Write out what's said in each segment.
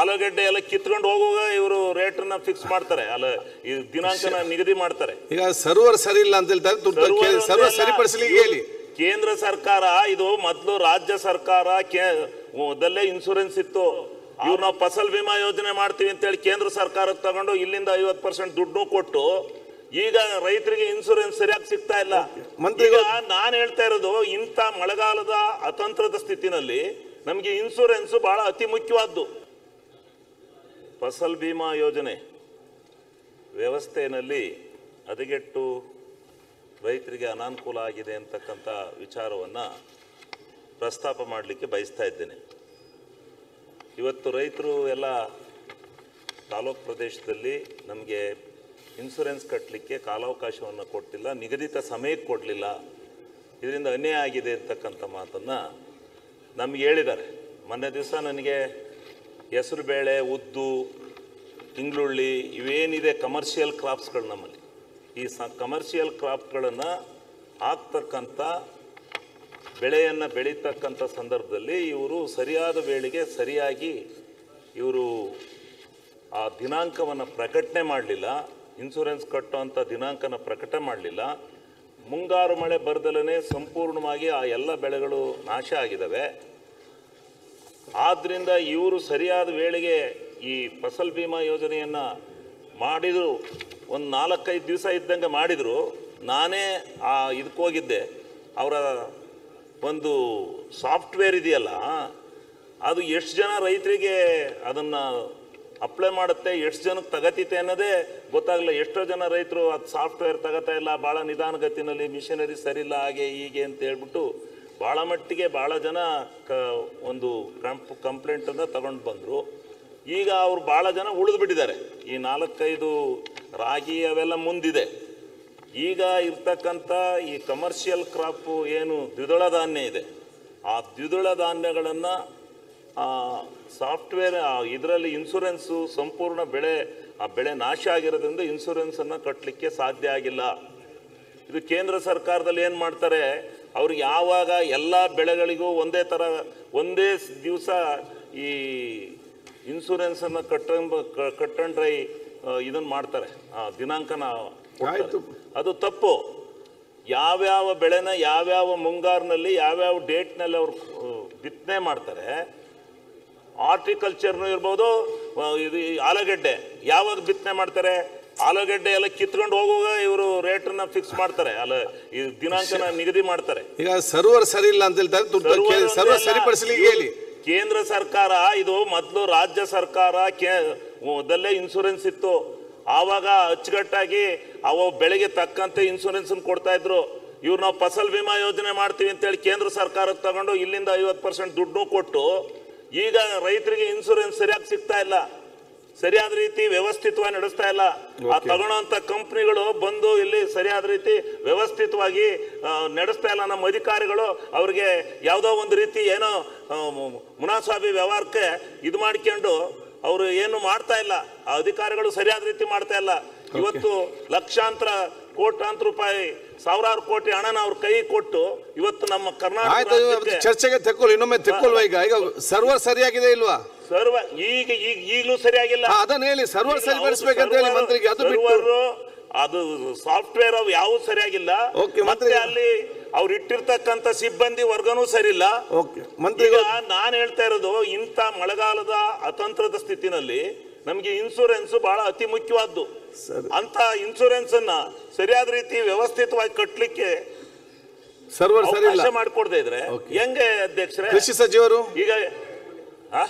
ಆಲೂಗಡ್ಡೆ ಎಲ್ಲ ಕಿತ್ಕೊಂಡು ಹೋಗುವಾಗ ಇವರು ರೇಟನ್ನ ಫಿಕ್ಸ್ ಮಾಡ್ತಾರೆ ಅಲ್ಲ ಈ ದಿನಾಂಕನ ನಿಗದಿ ಮಾಡ್ತಾರೆ ಈಗ ಸರ್ವರ್ ಸರಿ ಇಲ್ಲ ಅಂತ ಹೇಳ್ತಾರೆ ದುಡ್ಡು ಸರ್ವರ್ ಕೇಳಿ- ಸರ್ವರ್ ಒಂದೇ ಅಲ್ಲ, ಸರಿಪಡಿಸಲಿಕ್ಕೆ ಇವ್ರು ಹೇಳಿ ಕೇಂದ್ರ ಸರ್ಕಾರ ಇದು ಮೊದಲು ರಾಜ್ಯ ಸರ್ಕಾರ ಕೇ- ಮೊದಲೇ ಇನ್ಸೂರೆನ್ಸ್ ಇತ್ತು ಇವ್ರು ನಾವು ಫಸಲ್ ಬಿಮಾ ಯೋಜನೆ ಮಾಡ್ತೀವಿ ಅಂತೇಳಿ ಕೇಂದ್ರ ಸರ್ಕಾರಕ್ಕೆ ತಗೊಂಡು ಇಲ್ಲಿಂದ ಐವತ್ತು ಪರ್ಸೆಂಟ್ ದುಡ್ಡು ಕೊಟ್ಟು ಈಗ ರೈತರಿಗೆ ಇನ್ಸೂರೆನ್ಸ್ ಸರಿಯಾಗಿ ಸಿಗ್ತಾ ಇಲ್ಲ ಈಗ ಮಂತ್ರಿಗಳು- ನಾನು ಹೇಳ್ತಾ ಇರೋದು ಇಂಥ ಮಳೆಗಾಲದ ಅತಂತ್ರದ ಸ್ಥಿತಿನಲ್ಲಿ ನಮಗೆ ಇನ್ಸೂರೆನ್ಸ್ ಬಹಳ ಅತಿ ಮುಖ್ಯವಾದ್ದು ಫಸಲ್ ಬಿಮಾ ಯೋಜನೆ ವ್ಯವಸ್ಥೆಯಲ್ಲಿ ಹದಗೆಟ್ಟು ರೈತರಿಗೆ ಅನಾನುಕೂಲ ಆಗಿದೆ ಅಂತಕ್ಕಂಥ ವಿಚಾರವನ್ನು ಪ್ರಸ್ತಾಪ ಮಾಡಲಿಕ್ಕೆ ಬಯಸ್ತಾ ಇದ್ದೇನೆ ಇವತ್ತು ರೈತರು ಎಲ್ಲ ತಾಲೂಕು ಪ್ರದೇಶದಲ್ಲಿ ನಮಗೆ ಇನ್ಸೂರೆನ್ಸ್ ಕಟ್ಟಲಿಕ್ಕೆ ಕಾಲಾವಕಾಶವನ್ನು ಕೊಟ್ಟಿಲ್ಲ ನಿಗದಿತ ಸಮಯಕ್ಕೆ ಕೊಡಲಿಲ್ಲ ಇದರಿಂದ ಅನ್ಯಾಯ ಆಗಿದೆ ಅಂತಕ್ಕಂಥ ಮಾತನ್ನು ನಮ್ಗೆ ಹೇಳಿದ್ದಾರೆ ಮೊನ್ನೆ ದಿವಸ ನನಗೆ ಹೆಸರುಬೇಳೆ ಉದ್ದು ತಿಂಗ್ಳುಳ್ಳಿ ಇವೇನಿದೆ ಕಮರ್ಷಿಯಲ್ ಕ್ರಾಪ್ಸ್ಗಳು ನಮ್ಮಲ್ಲಿ ಈ ಸ ಕಮರ್ಷಿಯಲ್ ಕ್ರಾಪ್ಗಳನ್ನು ಹಾಕ್ತಕ್ಕಂಥ ಬೆಳೆಯನ್ನು ಬೆಳೀತಕ್ಕಂಥ ಸಂದರ್ಭದಲ್ಲಿ ಇವರು ಸರಿಯಾದ ವೇಳೆಗೆ ಸರಿಯಾಗಿ ಇವರು ಆ ದಿನಾಂಕವನ್ನು ಪ್ರಕಟಣೆ ಮಾಡಲಿಲ್ಲ ಇನ್ಸೂರೆನ್ಸ್ ಕಟ್ಟುವಂಥ ದಿನಾಂಕನ ಪ್ರಕಟ ಮಾಡಲಿಲ್ಲ ಮುಂಗಾರು ಮಳೆ ಬರ್ದಲೇ ಸಂಪೂರ್ಣವಾಗಿ ಆ ಎಲ್ಲ ಬೆಳೆಗಳು ನಾಶ ಆಗಿದ್ದಾವೆ ಆದ್ದರಿಂದ ಇವರು ಸರಿಯಾದ ವೇಳೆಗೆ ಈ ಫಸಲ್ ಬಿಮಾ ಯೋಜನೆಯನ್ನು ಮಾಡಿದರು ಒಂದು ನಾಲ್ಕೈದು ದಿವಸ ಇದ್ದಂಗೆ ಮಾಡಿದರು ನಾನೇ ಆ ಇದಕ್ಕೆ ಹೋಗಿದ್ದೆ ಅವರ ಒಂದು ಸಾಫ್ಟ್ವೇರ್ ಇದೆಯಲ್ಲ ಅದು ಎಷ್ಟು ಜನ ರೈತರಿಗೆ ಅದನ್ನು ಅಪ್ಲೈ ಮಾಡುತ್ತೆ ಎಷ್ಟು ಜನಕ್ಕೆ ತಗತಿತೆ ಅನ್ನೋದೇ ಗೊತ್ತಾಗಲ್ಲ ಎಷ್ಟೋ ಜನ ರೈತರು ಅದು ಸಾಫ್ಟ್ವೇರ್ ತಗೋತಾ ಇಲ್ಲ ಭಾಳ ನಿಧಾನಗತಿನಲ್ಲಿ ಮಿಷನರಿ ಸರಿಯಿಲ್ಲ ಹಾಗೆ ಹೀಗೆ ಅಂತ ಹೇಳ್ಬಿಟ್ಟು ಭಾಳ ಮಟ್ಟಿಗೆ ಭಾಳ ಜನ ಕ ಒಂದು ಕಂಪ್ ಕಂಪ್ಲೇಂಟನ್ನು ತಗೊಂಡು ಬಂದರು ಈಗ ಅವ್ರು ಭಾಳ ಜನ ಉಳಿದು ಬಿಟ್ಟಿದ್ದಾರೆ ಈ ನಾಲ್ಕೈದು ರಾಗಿ ಅವೆಲ್ಲ ಮುಂದಿದೆ ಈಗ ಇರ್ತಕ್ಕಂಥ ಈ ಕಮರ್ಷಿಯಲ್ ಕ್ರಾಪು ಏನು ದ್ವಿದಳ ಧಾನ್ಯ ಇದೆ ಆ ದ್ವಿದಳ ಧಾನ್ಯಗಳನ್ನು ಸಾಫ್ಟ್ವೇರ್ ಇದರಲ್ಲಿ ಇನ್ಸೂರೆನ್ಸು ಸಂಪೂರ್ಣ ಬೆಳೆ ಆ ಬೆಳೆ ನಾಶ ಆಗಿರೋದ್ರಿಂದ ಇನ್ಸೂರೆನ್ಸನ್ನು ಕಟ್ಟಲಿಕ್ಕೆ ಸಾಧ್ಯ ಆಗಿಲ್ಲ ಇದು ಕೇಂದ್ರ ಸರ್ಕಾರದಲ್ಲಿ ಏನು ಮಾಡ್ತಾರೆ ಅವ್ರಿಗೆ ಯಾವಾಗ ಎಲ್ಲ ಬೆಳೆಗಳಿಗೂ ಒಂದೇ ಥರ ಒಂದೇ ದಿವಸ ಈ ಇನ್ಸೂರೆನ್ಸನ್ನು ಕಟ್ಟಂಬ ಕಟ್ಟಂಡ್ರೈ ಇದನ್ನು ಮಾಡ್ತಾರೆ ಆ ದಿನಾಂಕನ ಕೊಡ್ತಾರೆ. ಆಯ್ತು. ಅದು ತಪ್ಪು ಯಾವ್ಯಾವ ಬೆಳೆನ ಯಾವ್ಯಾವ ಮುಂಗಾರಿನಲ್ಲಿ ಯಾವ್ಯಾವ ಡೇಟ್ನಲ್ಲಿ ಅವ್ರು ಆ, ಬಿತ್ತನೆ ಮಾಡ್ತಾರೆ ಹಾರ್ಟಿಕಲ್ಚರ್ನು ಇರ್ಬೋದು ಆ, ಇದು ಈ ಆಲೂಗೆಡ್ಡೆ ಯಾವಾಗ ಬಿತ್ತನೆ ಮಾಡ್ತಾರೆ ಆಲೂಗೆಡ್ಡೆ ಎಲ್ಲ ಕಿತ್ಕೊಂಡು ಹೋಗುವಾಗ ಇವರು ರೇಟನ್ನ ಫಿಕ್ಸ್ ಮಾಡ್ತಾರೆ ಅಲ್ಲ ಈ ದಿನಾಂಕನ ನಿಗದಿ ಮಾಡ್ತಾರೆ ಈಗ ಸರ್ವರ್ ಸರಿ ಇಲ್ಲ ಅಂತ ಹೇಳ್ತಾರೆ ದುಡ್ಡು ಸರ್ವರ್ ಕೇಳಿ- ಒಂದೇ ಸರ್ವರ್ ಅಲ್ಲ, ಸರಿಪಡಿಸಲಿಕ್ಕೆ ಇವ್ರು ಹೇಳಿ ಕೇಂದ್ರ ಸರ್ಕಾರ ಇದು ಮೊದಲು ರಾಜ್ಯ ಸರ್ಕಾರ ಕೇ ಮೊದಲೇ ಇನ್ಸೂರೆನ್ಸ್ ಇತ್ತು ಆವಾಗ ಅಚ್ಚುಕಟ್ಟಾಗಿ ಅವ ಬೆಳೆಗೆ ತಕ್ಕಂತೆ ಇನ್ಸೂರೆನ್ಸ್ ಕೊಡ್ತಾ ಇದ್ರು ಇವ್ರು ನಾವು ಫಸಲ್ ಬಿಮಾ ಯೋಜನೆ ಮಾಡ್ತೀವಿ ಅಂತೇಳಿ ಕೇಂದ್ರ ಸರ್ಕಾರಕ್ಕೆ ತಗೊಂಡು ಇಲ್ಲಿಂದ ಐವತ್ತು ಪರ್ಸೆಂಟ್ ದುಡ್ಡು ಕೊಟ್ಟು ಈಗ ರೈತರಿಗೆ ಇನ್ಸೂರೆನ್ಸ್ ಸರಿಯಾಗಿ ಸಿಗ್ತಾ ಇಲ್ಲ ಸರಿಯಾದ ರೀತಿ ವ್ಯವಸ್ಥಿತವಾಗಿ ನಡೆಸ್ತಾ ಇಲ್ಲ ಆ ತಗೊಳ್ಳೋಂಥ ಕಂಪ್ನಿಗಳು ಬಂದು ಇಲ್ಲಿ ಸರಿಯಾದ ರೀತಿ ವ್ಯವಸ್ಥಿತವಾಗಿ ಆ, ನಡೆಸ್ತಾ ಇಲ್ಲ ನಮ್ಮ ಅಧಿಕಾರಿಗಳು ಅವ್ರಿಗೆ ಯಾವುದೋ ಒಂದು ರೀತಿ ಏನೋ ಆ, ಮು- ಮುನಾಸಾಬಿ ವ್ಯವಹಾರಕ್ಕೆ ಇದು ಮಾಡ್ಕೊಂಡು ಅವರು ಏನು ಮಾಡ್ತಾ ಇಲ್ಲ ಆ ಅಧಿಕಾರಿಗಳು ಸರಿಯಾದ ರೀತಿ ಮಾಡ್ತಾ ಇಲ್ಲ ಇವತ್ತು ಲಕ್ಷಾಂತರ ಕೋಟ್ಯಾಂತರ ರೂಪಾಯಿ ಸಾವಿರಾರು ಕೋಟಿ ಹಣನ ಅವ್ರ ಕೈ ಕೊಟ್ಟು ಇವತ್ತು ನಮ್ಮ ಕರ್ನಾಟಕ ಆಯ್ತು ರಾಜ್ಯಕ್ಕೆ ಚರ್ಚೆಗೆ ತೆಕ್ಕೊಳ್ಳಿ ಇನ್ನೊಮ್ಮೆ ತೆಕ್ಕೊಳ್ವಾ ಈಗ ಈಗ ಸರ್ವರ್ ಸರಿಯಾಗಿದೆ ಇಲ್ವಾ ಸರ್ವ ಈಗ ಈಗ ಈಗಲೂ ಸರಿಯಾಗಿಲ್ಲ ಹಾ, ಅದನ್ನ ಹೇಳಿ ಸರ್ವರ್ ಸರಿಪಡಿಸ್ಬೇಕಂತ ಹೇಳಿ ಮಂತ್ರಿಗೆ ಅದು ಬಿಟ್ಟು ಸರ್ವರು ಅದು ಸಾಫ್ಟ್ವೇರ್ ಅವು ಯಾವ ಸರಿಯಾಗಿಲ್ಲ Okay, ಮತ್ತೆ ಮಂತ್ರಿ- ಅಲ್ಲಿ ಅವ್ರು ಇಟ್ಟಿರ್ತಕ್ಕಂಥ ಸಿಬ್ಬಂದಿ ವರ್ಗನೂ ಸರಿಯಿಲ್ಲ ಓಕೆ ಈಗ ಮಂತ್ರಿಗಳು ನಾನು ಹೇಳ್ತಾ ಇರೋದು ಇಂಥ ಮಳೆಗಾಲದ ಅತಂತ್ರದ ಸ್ಥಿತಿನಲ್ಲಿ ನಮಗೆ ಇನ್ಸೂರೆನ್ಸ್ ಬಹಳ ಅತಿ ಮುಖ್ಯವಾದ್ದು ಸರಿ. ಅಂತ ಇನ್ಸೂರೆನ್ಸ್ ಅನ್ನ ಸರಿಯಾದ ರೀತಿ ವ್ಯವಸ್ಥಿತವಾಗಿ ಕಟ್ಟಲಿಕ್ಕೆ ಸರ್ವರ್ ಸರಿ ಇಲ್ಲ ಅವಕಾಶ ಮಾಡಿಕೊಡದೆ ಇದ್ರೆ Okay. ಹೆಂಗೆ ಅಧ್ಯಕ್ಷರೇ ಕೃಷಿ ಸಚಿವರು ಈಗ ಆ?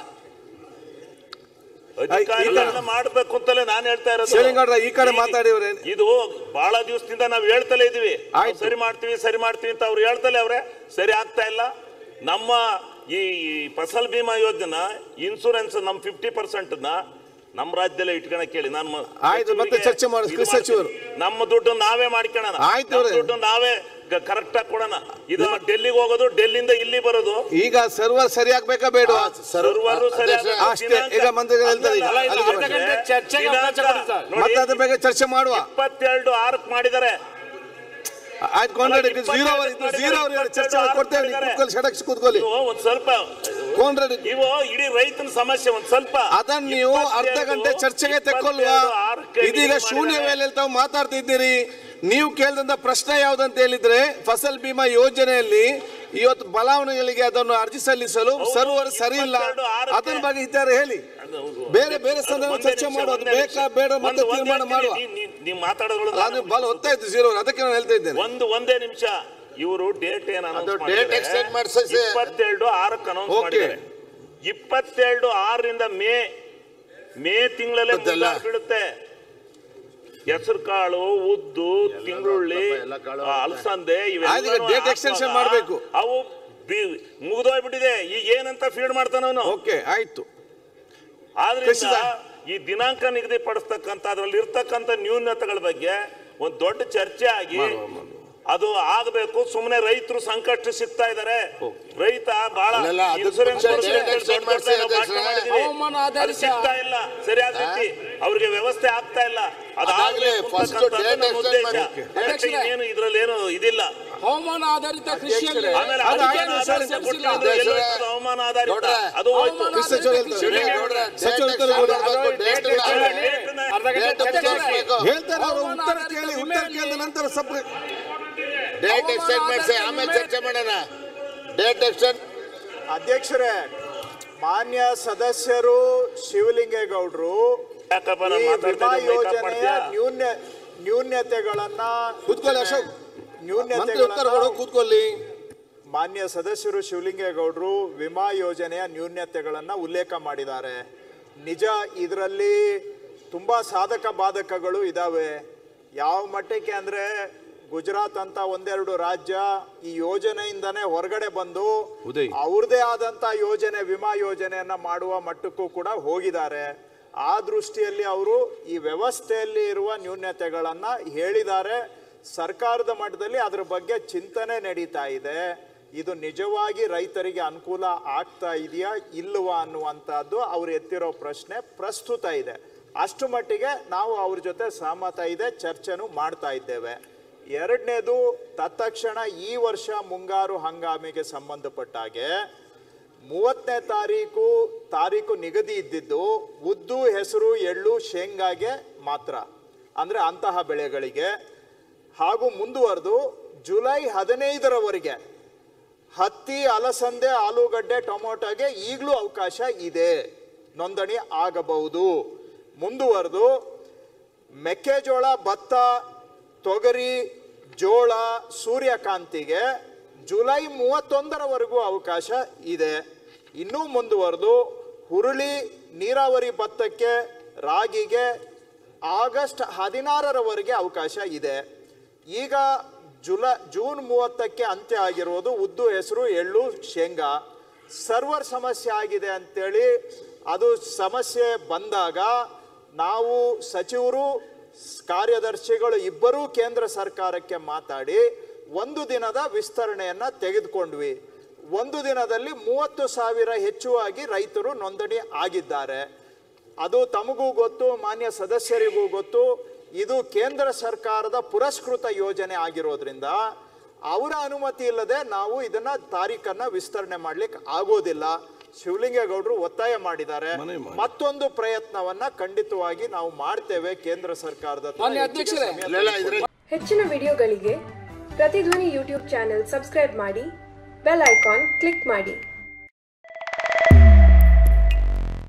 ಅಧಿಕಾರಿಗಳನ್ನ ಮಾಡ್ಬೇಕು ಅಂತಲೇ ನಾನು ಹೇಳ್ತಾ ಇರೋದು ಶಿವಲಿಂಗೌಡ್ರ, ಈ ಕಡೆ ಈಗ ಮಾತಾಡಿವ್ರೆ. ಇದು ಬಹಳ ದಿವಸದಿಂದ ನಾವು ಹೇಳ್ತಲೇ ಇದೀವಿ ಆಯ್ತು. ಸರಿ ಮಾಡ್ತೀವಿ ಸರಿ ಮಾಡ್ತೀವಿ ಅಂತ ಅವ್ರು ಹೇಳ್ತಲೇ ಅವ್ರೆ ಸರಿ ಆಗ್ತಾ ಇಲ್ಲ ನಮ್ಮ ಈ ಫಸಲ್ ಬಿಮಾ ಯೋಜನಾ ಇನ್ಸೂರೆನ್ಸ್ ನಮ್ಮ ಫಿಫ್ಟಿ ಪರ್ಸೆಂಟ್ ನಮ್ಮ ರಾಜ್ಯದಲ್ಲೇ ಇಟ್ಕೊಳಕ್ ಹೇಳಿ ನಾನು ಮ- ಆಯ್ತು, ಮತ್ತೆ ಸಚಿವರಿಗೆ ಚರ್ಚೆ ಮಾಡಿ, ಇದು ಕೃಷಿ ಮಾಡ್ತೀನಿ. ಸಚಿವರು. ನಮ್ಮ ದುಡ್ಡು ನಾವೇ ಮಾಡ್ಕೊಳ್ಳೋಣ ಆಯ್ತು ನಮ್ಮ ಅವ್ರೆ. ದುಡ್ಡು ನಾವೇ ಕರೆಕ್ಟ್ ಆಗಿ ಕೊಡೋಣ ಇದು ಡೆಲ್ಲಿಗೆ ಹೋಗೋದು ಡೆಲ್ಲಿಂದ ಇಲ್ಲಿ ಬರೋದು ಈಗ ಸರ್ವರ್ ಸರಿ ಆಗ್ಬೇಕಾ ಬೇಡವಾ ಸರ್ವರು ಸರಿ ಅಧ್ಯಕ್ಷ, ಆಗ್ಬೇಕು. ಅಷ್ಟೇ. ದಿನಾಂಕ- ಈಗ ಮಂತ್ರಿಗಳು ಹೇಳ್ತಾರೆ ಈಗ. ಅಲ್ಲ, ಇಲ್ಲ, ಅಲ್ಲಿಗೆ ಅರ್ಧ ಬನ್ನಿ. ಗಂಟೆ ಚರ್ಚೆಗೆ ಅವಕಾಶ ಕೊಡಿ ಸರ್. ನೋಡಿ, ಮತ್ತೆ ಅದ್ರ ಬಗ್ಗೆ ಚರ್ಚೆ ಮಾಡುವ ಇಪ್ಪತ್ತೆರಡು ಆರಕ್ಕೆ ಮಾಡಿದ್ದಾರೆ ಆಯ್ತು ಕೊಂಡ್ರೆ ಅಲ್ಲ, ಝೀರೋ ಅವರ್ ಇದ್ದು ಝೀರೋ ಅವರ್ ಚರ್ಚೆ ಮಾಡಿ ಕೊಡ್ತೇವೆ ನೀವು ಕೂತ್ಕೊಳ್ಳಿ ಸಡಕ್ಷ ಕೂತ್ಕೊಳ್ಳಿ ನೀವು ಒಂದ್ ಸ್ವಲ್ಪ ಕೋನ್ರೆಡ್ ಇವು ಇಡೀ ರೈತನ ಸಮಸ್ಯೆ ಒಂದ್ ಸ್ವಲ್ಪ ಅದನ್ನ ನೀವು ಅರ್ಧ ಗಂಟೆ ಚರ್ಚೆಗೆ ತೆಕ್ಕೊಲ್ವಾ ಇದೀಗ ಶೂನ್ಯ ವೇಳೆಯಲ್ಲಿ ತಾವು ಮಾತಾಡ್ತಿದ್ದೀರಿ ನೀವು ಕೇಳಿದಂತ ಪ್ರಶ್ನೆ ಯಾವ್ದಂತ ಹೇಳಿದ್ರೆ ಫಸಲ್ ಬಿಮಾ ಯೋಜನೆಯಲ್ಲಿ ಇವತ್ತು ಬಲಾವಣೆಗಳಿಗೆ ಅದನ್ನು ಅರ್ಜಿ ಸಲ್ಲಿಸಲು ಹೌದು, ಸರ್ವರ್ ಸರಿ ಇಲ್ಲ ಇಪ್ಪತ್ತೆರಡು ಆರಕ್ಕೆ- ಅದರ ಬಗ್ಗೆ ಇದ್ದಾರೆ ಹೇಳಿ ಬೇರೆ ಬೇರೆ ಸಂದರ್ಭ ಚರ್ಚೆ ಮಾಡೋದು ಬೇಕಾ ಬೇಡ ಮತ್ತೆ ತೀರ್ಮಾನ ಮಾಡುವ ನೀವು ಮಾತಾಡೋದು ನಾನು ಬಲ ಒತ್ತಾಯ್ತು ಜೀರೋ ಅದಕ್ಕೆ ನಾನು ಹೇಳ್ತಾ ಇದ್ದೇನೆ ಒಂದು ಒಂದೇ ನಿಮಿಷ ಇವರು ಡೇಟ್ ಏನ್ ಅದು ಅನೌನ್ಸ್ date extend ಮಾಡ್ಸಿ ಸರ್. ಇಪ್ಪತ್ತೆರಡು ಆರಕ್ಕೆ ಅನೌನ್ಸ್ Okay. ಮಾಡಿದ್ದಾರೆ ಇಪ್ಪತ್ತೆರಡು ಆರರಿಂದ ಮೇ ಮೇ ತಿಂಗಳಲ್ಲೇ ಗೊತ್ತಲ್ಲ? ಮುಂಗಾರು ಬೀಳುತ್ತೆ ಹೆಸರು ಕಾಳು ಉದ್ದು ತಿಂಗುಳ್ಳಿ ಎಲ್ಲ ಕಾಳು ಆ, ಅಲಸಂದೆ ಆಯ್ತು, ಈಗ date extension ಮಾಡ್ಬೇಕು. ಅವು ಮುಗಿದೋಗ್ಬಿಟ್ಟಿದೆ ಈಗ ಏನಂತ ಫೀಡ್ ಮಾಡ್ತಾನವನು ಓಕೆ ಆಯ್ತು ಆದ್ರಿಂದ ಕೃಷಿದ- ಈ ದಿನಾಂಕ ನಿಗದಿಪಡಿಸ್ತಕ್ಕಂಥ ಅದ್ರಲ್ಲಿ ಇರ್ತಕ್ಕಂಥ ನ್ಯೂನತೆಗಳ ಬಗ್ಗೆ ಒಂದು ದೊಡ್ಡ ಚರ್ಚೆ ಆಗಿ ಮಾಡುವ, ಮಾಡುವ. ಅದು ಆಗಬೇಕು ಸುಮ್ಮನೆ ರೈತರು ಸಂಕಷ್ಟ ಸಿಗ್ತಾ ಇದಾರೆ ರೈತ ಬಹಳ ಅಲ್ಲಲ್ಲ, ಅದಕ್ಕೆ ಇನ್ಸೂರೆನ್ಸ್ ಮುಂಚೆ ಕೊಡ್ಸ್ಬೇಕು date ಅಂತ extend ದೊಡ್ಡ ದೊಡ್ಡ ಮಾಡ್ಸಿ ಭಾಷಣ ಅಧ್ಯಕ್ಷರೇ. ಮಾಡಿದೀವಿ. ಹವಾಮಾನ ಅದು ಆಧಾರಿತ- ಸಿಗ್ತಾ ಇಲ್ಲ ಸರಿಯಾದ ರೀತಿ ಅವ್ರಿಗೆ ವ್ಯವಸ್ಥೆ ಆಗ್ತಾ ಇಲ್ಲ ಅದಾಗ್ಲಿ, first date extend ಮಾಡಿ. ಅದಕ್ಕೆ ಇನ್ನೇನು ಇದ್ರಲ್ಲಿ ಏನು ಇದಿಲ್ಲ ಹವಾಮಾನ ಆಧಾರಿತ ಕೃಷಿಯಲ್ಲಿ ಆಮೇಲೆ ಅದು ಅದಕ್ಕೆ ಆಯ್ತು, ಆಧಾರಿತ ಸರ್, ಕೊಟ್ಟಿಲ್ಲ ಅಂದ್ರೆ ಅಧ್ಯಕ್ಷರೇ. ಎಲ್ಲೋ ಇರ್ತದೆ ಹವಾಮಾನ ಆಧಾರಿತ ನೋಡ್ರೆ, ಅದು ಹೋಯ್ತು ಹವಾಮಾನ ಕೃಷಿ ಸಚಿವರು ಹೇಳ್ತಾರೆ. ಶಿವಲಿಂಗ ಗೌಡ್ರೆ, ಸಚಿವರು date ಹೇಳ್ತಾರೆ. extend ಅದು ಮಾಡ್ಬೇಕು, date date ಇಲ್ಲ. extend ಅರ್ಧ ಗಂಟೆ Date ಚರ್ಚೆ ಮಾಡ್ಬೇಕು. ಹೇಳ್ತಾರೆ ಅವರು ಹವಾಮಾನ ಉತ್ತರ ಆಧಾರಿತ ಕೇಳಿ ಉತ್ತರ ವಿಮೆಯಲ್ಲಿ- ಕೇಳಿದ ನಂತರ ಸಬ್ ಡೇಟ್ ಎಕ್ಸ್ಟೆಂಡ್ ಮಾಡಿಸಿ ಆಮೇಲೆ ಚರ್ಚೆ ಮಾಡೋಣ ಡೇಟ್ ಎಕ್ಸ್ಟೆಂಡ್ ಅಧ್ಯಕ್ಷರೇ ಮಾನ್ಯ ಸದಸ್ಯರು ಶಿವಲಿಂಗೇಗೌಡರು ಯಾಕಪ್ಪ ಈ ನಾನು ಮಾತಾಡ್ತಾ ವಿಮಾ ಇದ್ದೆ, makeup ಯೋಜನೆಯ ಮಾಡ್ತೀಯಾ? ನ್ಯೂನ್ಯ ನ್ಯೂನ್ಯತೆಗಳನ್ನ ಕೂತ್ಕೊಳ್ಳಿ ಅಶೋಕ್ ಮಂತ್ರಿ ಉತ್ತರ ನ್ಯೂನ್ಯತೆಗಳನ್ನ ಕೊಡೋ ಕೂತ್ಕೊಳ್ಳಿ ಮಾನ್ಯ ಸದಸ್ಯರು ಶಿವಲಿಂಗೇಗೌಡರು ವಿಮಾ ಯೋಜನೆಯ ನ್ಯೂನ್ಯತೆಗಳನ್ನ ಉಲ್ಲೇಖ ಮಾಡಿದ್ದಾರೆ ನಿಜ ಇದರಲ್ಲಿ ತುಂಬಾ ಸಾಧಕ ಬಾಧಕಗಳು ಇದಾವೆ ಯಾವ ಮಟ್ಟಕ್ಕೆ ಅಂದ್ರೆ ಗುಜರಾತ್ ಅಂತ ಒಂದೆರಡು ರಾಜ್ಯ ಈ ಯೋಜನೆಯಿಂದನೇ ಹೊರಗಡೆ ಬಂದು ಉದಯ್. ಅವ್ರದೇ ಆದಂತ ಯೋಜನೆ ವಿಮಾ ಯೋಜನೆಯನ್ನ ಮಾಡುವ ಮಟ್ಟಕ್ಕೂ ಕೂಡ ಹೋಗಿದ್ದಾರೆ ಆ ದೃಷ್ಟಿಯಲ್ಲಿ ಅವರು ಈ ವ್ಯವಸ್ಥೆಯಲ್ಲಿ ಇರುವ ನ್ಯೂನ್ಯತೆಗಳನ್ನ ಹೇಳಿದ್ದಾರೆ ಸರ್ಕಾರದ ಮಟ್ಟದಲ್ಲಿ ಅದ್ರ ಬಗ್ಗೆ ಚಿಂತನೆ ನಡೀತಾ ಇದೆ ಇದು ನಿಜವಾಗಿ ರೈತರಿಗೆ ಅನುಕೂಲ ಆಗ್ತಾ ಇದೆಯಾ ಇಲ್ವಾ ಅನ್ನುವಂಥದ್ದು ಅವ್ರು ಎತ್ತಿರೋ ಪ್ರಶ್ನೆ ಪ್ರಸ್ತುತ ಇದೆ ಅಷ್ಟು ಮಟ್ಟಿಗೆ ನಾವು ಅವ್ರ ಜೊತೆ ಸಹಮತ ಇದೆ ಚರ್ಚೆನೂ ಮಾಡ್ತಾ ಇದ್ದೇವೆ ಎರಡನೇದು ತತ್ಕ್ಷಣ ಈ ವರ್ಷ ಮುಂಗಾರು ಹಂಗಾಮಿಗೆ ಸಂಬಂಧಪಟ್ಟ ಹಾಗೆ ಮೂವತ್ತನೇ ತಾರೀಕು ತಾರೀಕು ನಿಗದಿ ಇದ್ದಿದ್ದು ಉದ್ದು ಹೆಸರು ಎಳ್ಳು ಶೇಂಗಾಗೆ ಮಾತ್ರ ಅಂದ್ರೆ ಅಂತಹ ಬೆಳೆಗಳಿಗೆ ಹಾಗೂ ಮುಂದುವರೆದು ಜುಲೈ ಹದಿನೈದರವರೆಗೆ ಹತ್ತಿ ಅಲಸಂದೆ ಆಲೂಗಡ್ಡೆ ಟೊಮೊಟೊಗೆ ಈಗಲೂ ಅವಕಾಶ ಇದೆ ನೋಂದಣಿ ಆಗಬಹುದು ಮುಂದುವರೆದು ಮೆಕ್ಕೆಜೋಳ ಭತ್ತ ತೊಗರಿ ಜೋಳ ಸೂರ್ಯಕಾಂತಿಗೆ ಜುಲೈ ಮೂವತ್ತೊಂದರವರೆಗೂ ಅವಕಾಶ ಇದೆ ಇನ್ನೂ ಮುಂದುವರೆದು ಹುರುಳಿ ನೀರಾವರಿ ಭತ್ತಕ್ಕೆ ರಾಗಿಗೆ ಆಗಸ್ಟ್ ಹದಿನಾರರವರೆಗೆ ಅವಕಾಶ ಇದೆ ಈಗ ಜುಲೈ ಜೂನ್ ಮೂವತ್ತಕ್ಕೆ ಅಂತ್ಯ ಆಗಿರುವುದು ಉದ್ದು ಹೆಸರು ಎಳ್ಳು ಶೇಂಗಾ ಸರ್ವರ್ ಸಮಸ್ಯೆ ಆಗಿದೆ ಅಂತೇಳಿ ಅದು ಸಮಸ್ಯೆ ಬಂದಾಗ ನಾವು ಸಚಿವರು ಸ್- ಕಾರ್ಯದರ್ಶಿಗಳು ಇಬ್ಬರೂ ಕೇಂದ್ರ ಸರ್ಕಾರಕ್ಕೆ ಮಾತಾಡಿ ಒಂದು ದಿನದ ವಿಸ್ತರಣೆಯನ್ನ ತೆಗೆದುಕೊಂಡ್ವಿ ಒಂದು ದಿನದಲ್ಲಿ ಮೂವತ್ತು ಸಾವಿರ ಹೆಚ್ಚುವಾಗಿ ರೈತರು ನೋಂದಣಿ ಆಗಿದ್ದಾರೆ ಅದು ತಮಗೂ ಗೊತ್ತು ಮಾನ್ಯ ಸದಸ್ಯರಿಗೂ ಗೊತ್ತು ಇದು ಕೇಂದ್ರ ಸರ್ಕಾರದ ಪುರಸ್ಕೃತ ಯೋಜನೆ ಆಗಿರೋದ್ರಿಂದ ಅವರ ಅನುಮತಿ ಇಲ್ಲದೆ ನಾವು ಇದನ್ನ ತಾರೀಖನ್ನ ವಿಸ್ತರಣೆ ಮಾಡ್ಲಿಕ್ಕೆ ಆಗೋದಿಲ್ಲ ಶಿವಲಿಂಗೇಗೌಡರು ಒತ್ತಾಯ ಮಾಡಿದ್ದಾರೆ ಮನವಿ ಮಾಡಿ. ಮತ್ತೊಂದು ಪ್ರಯತ್ನವನ್ನ ಖಂಡಿತವಾಗಿ ನಾವು ಮಾಡ್ತೇವೆ ಕೇಂದ್ರ ಸರ್ಕಾರದ ಹತ್ರ ಮಾನ್ಯ ಹೆಚ್ಚಿಗೆ ಅಧ್ಯಕ್ಷರೇ. ಸಮಯ ಇಲ್ಲ ಇದ್ರೆ ಹೆಚ್ಚಿನ ವಿಡಿಯೋಗಳಿಗೆ ಪ್ರತಿಧ್ವನಿ ಯೂಟ್ಯೂಬ್ ಚಾನೆಲ್ ಸಬ್ಸ್ಕ್ರೈಬ್ ಮಾಡಿ ಬೆಲ್ ಐಕಾನ್ ಕ್ಲಿಕ್ ಮಾಡಿ